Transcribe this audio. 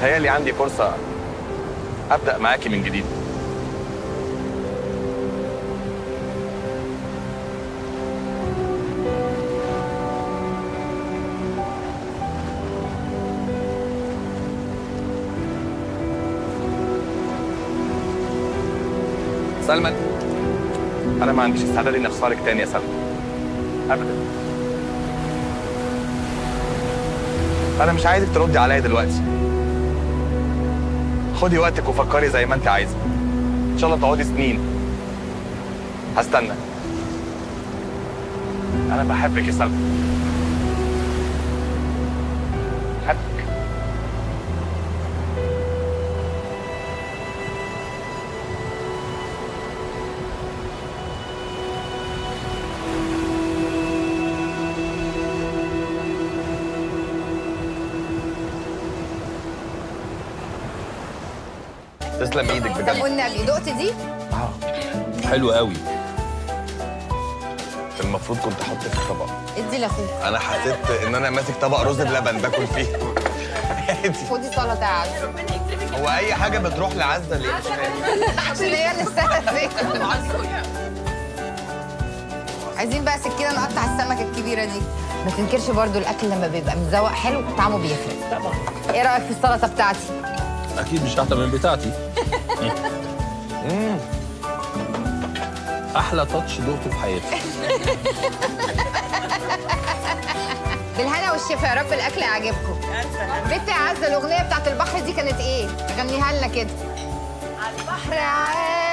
متهيألي عندي فرصة أبدأ معاكي من جديد سلمى أنا ما عنديش استعداد إني أخسرك تاني يا سلمى أبدا أنا مش عايزك تردي عليا دلوقتي خدي وقتك وفكري زي ما أنت عايزة إن شاء الله تقعدي سنين هستنى أنا بحبك يا سلمى بحبك تسلم ايدك طب بجد والنبي دقت دي؟ حلو قوي المفروض كنت احط في الطبق ادي لاخوك انا حسيت ان انا ماسك طبق رز بلبن باكل فيه عادي. خدي سلطه يا عزه هو اي حاجه بتروح لعزه ليه مش فاهم. عشان هي اللي استهزت عايزين بقى سكينه نقطع السمكه الكبيره دي ما تنكرش برضو الاكل لما بيبقى متذوق حلو طعمه بيفرق طبعا ايه رايك في السلطه بتاعتي اكيد مش احلى من بتاعتي مم. احلى تاتش دقته في حياتي بالهنا والشفا يا رب الاكل يعجبكم بنت يا عزه الاغنيه بتاعت البحر دي كانت ايه غنيها لنا كده على البحر عال